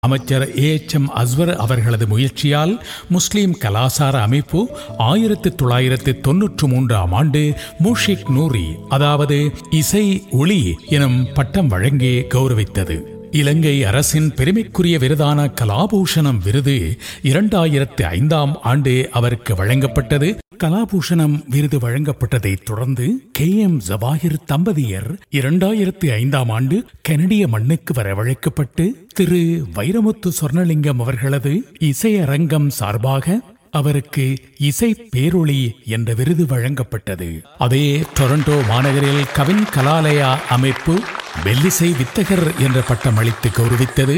அமைச்சர் A H M அஸ்வர் அவர்களது முயற்சியால் முஸ்லிம் கலாசார அமைப்பு ஆயிரத்தி தொள்ளாயிரத்தி தொன்னூற்று மூன்றாம் ஆண்டு மூஷிக் நூரி அதாவது இசை ஒளி எனும் பட்டம் வழங்கி கௌரவித்தது இலங்கை அரசின் பெருமைக்குரிய விருதான கலாபூஷணம் விருது இரண்டாயிரத்தி ஐந்தாம் ஆண்டு அவருக்கு வழங்கப்பட்டது கலாபூஷணம் விருது வழங்கப்பட்டதைத் தொடர்ந்து கே எம் ஜவாஹிர் தம்பதியர் இரண்டாயிரத்தி ஐந்தாம் ஆண்டு கனடிய மண்ணுக்கு வரவழைக்கப்பட்டு திரு வைரமுத்து சொர்ணலிங்கம் அவர்களது இசையரங்கம் சார்பாக அவருக்கு இசை பேரொளி என்ற விருது வழங்கப்பட்டது அதே டொரண்டோ மாநகரில் கவின் கலாலயா அமைப்பு வெள்ளிசை வித்தகர் என்ற பட்டம் அளித்து கௌரவித்தது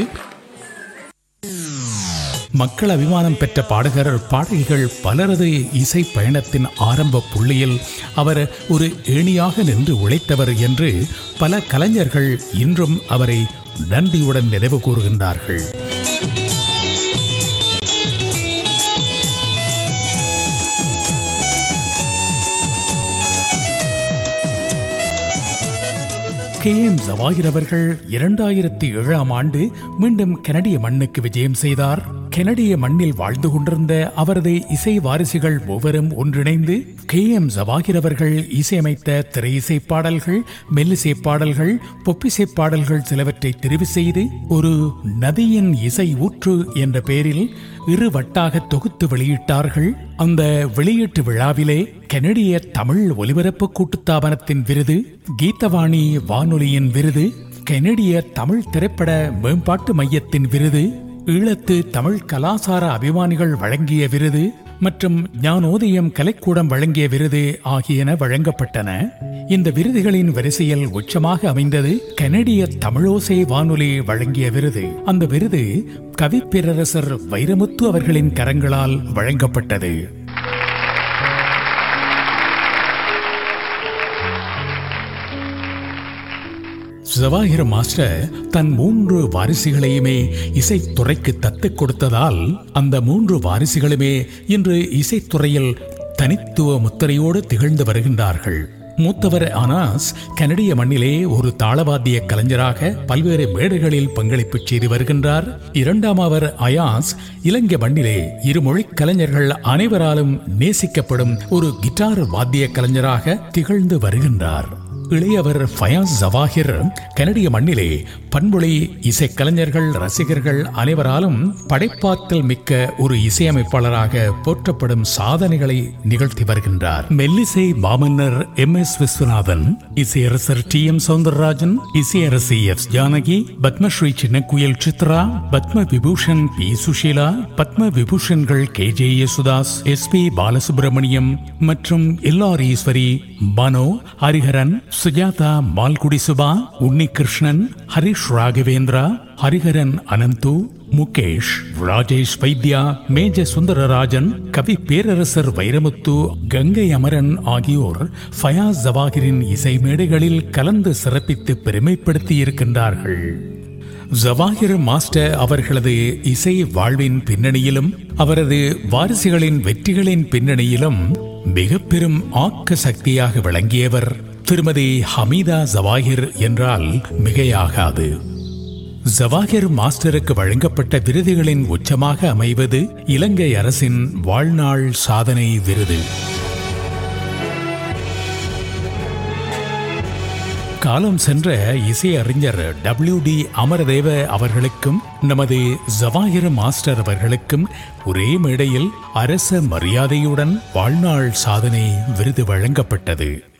மக்கள் அபிமானம் பெற்ற பாடகர் பாடகிகள் பலரது இசை பயணத்தின் ஆரம்ப புள்ளியில் அவர் ஒரு ஏணியாக நின்று உழைத்தவர் என்று பல கலைஞர்கள் இன்றும் அவரை நன்றியுடன் நினைவு கூறுகின்றார்கள் கே எம் ஜவாஹிர் அவர்கள் இரண்டாயிரத்தி ஏழாம் ஆண்டு மீண்டும் கனடிய மண்ணுக்கு விஜயம் செய்தார் கனடிய மண்ணில் வாழ்ந்து கொண்டிருந்த அவரது இசை வாரிசுகள் மூவரும் ஒன்றிணைந்து கே எம் ஜவாஹிர் அவர்கள் இசையமைத்த திரை இசை பாடல்கள் மெல்லிசை பாடல்கள் பொப்பிசை பாடல்கள் சிலவற்றை தெரிவு செய்து ஒரு நதியின் இசை ஊற்று என்ற பெயரில் இரு வட்டாக தொகுத்து வெளியிட்டார்கள் அந்த வெளியீட்டு விழாவிலே கனடிய தமிழ் ஒலிபரப்பு கூட்டுத்தாபனத்தின் விருது கீதவாணி வானொலியின் விருது கனடிய தமிழ் திரைப்பட மேம்பாட்டு மையத்தின் விருது ஈழத்து தமிழ் கலாசார அபிமானிகள் வழங்கிய விருது மற்றும் ஞானோதயம் கலைக்கூடம் வழங்கிய விருது ஆகியன வழங்கப்பட்டன இந்த விருதுகளின் வரிசையில் உச்சமாக அமைந்தது கனடிய தமிழோசை வானொலி வழங்கிய விருது அந்த விருது கவிப்பேரரசர் வைரமுத்து அவர்களின் கரங்களால் வழங்கப்பட்டது ஜவாஹிர் மாஸ்டர் தன் மூன்று வாரிசுகளையுமே இசைத்துறைக்கு தத்துக் கொடுத்ததால் அந்த மூன்று வாரிசுகளுமே இன்று இசைத்துறையில் தனித்துவ முத்திரையோடு திகழ்ந்து வருகின்றார்கள் மூத்தவர் அனாஸ் கனடிய மண்ணிலே ஒரு தாளவாத்திய கலைஞராக பல்வேறு மேடைகளில் பங்களிப்பு செய்து வருகின்றார் இரண்டாம் அவர் அயாஸ் இலங்கை மண்ணிலே இருமொழி கலைஞர்கள் அனைவராலும் நேசிக்கப்படும் ஒரு கிட்டார் வாத்திய கலைஞராக திகழ்ந்து வருகின்றார் இளையவர் ஃபயாஸ் ஜவாஹிர் கனடிய மண்ணிலே பண்பொழி இசைக்கலைஞர்கள் ரசிகர்கள் அனைவராலும் படைப்பாற்றல் மிக்க ஒரு இசையமைப்பாளராக போற்றப்படும் சாதனைகளை நிகழ்த்தி வருகின்றார் மெல்லிசை மாமன்னர் எம் எஸ் விஸ்வநாதன் இசையரசர் டி எம் சவுந்தரராஜன் இசையரசி எஸ் ஜானகி பத்மஸ்ரீ சின்னக்குயில் சித்ரா பத்ம விபூஷன் பி சுஷீலா பத்ம விபூஷன்கள் K J Yesudas S P Balasubrahmanyam மற்றும் எல்ஆர் ஈஸ்வரி மனோ ஹரிஹரன் சுஜாதா மால்குடி சுபா உன்னிகிருஷ்ணன் ஹரிஷ் ராகவேந்திரா ஹரிஹரன் அனந்து முகேஷ் ராஜேஷ் வைத்யா மேஜ சுந்தரராஜன் கவி பேரரசர் வைரமுத்து கங்கை அமரன் ஆகியோர் ஃபயாஸ் ஜவாஹிரின் இசை மேடைகளில் கலந்து சிறப்பித்து பெருமைப்படுத்தி இருக்கின்றார்கள் ஜவாஹிர் மாஸ்டர் அவர்களது இசை வாழ்வின் பின்னணியிலும் அவரது வாரிசுகளின் வெற்றிகளின் பின்னணியிலும் மிக பெரும் ஆக்க சக்தியாக விளங்கியவர் திருமதி ஹமீதா ஜவாஹிர் என்றால் மிகையாகாது ஜவாஹிர் மாஸ்டருக்கு வழங்கப்பட்ட விருதுகளின் உச்சமாக அமைவது இலங்கை அரசின் வாழ்நாள் சாதனை விருது காலம் சென்ற இசை அறிஞர் டபிள்யூ டி அமரதேவ அவர்களுக்கும் நமது ஜவாஹிர் மாஸ்டர் அவர்களுக்கும் ஒரே மேடையில் அரச மரியாதையுடன் வாழ்நாள் சாதனை விருது வழங்கப்பட்டது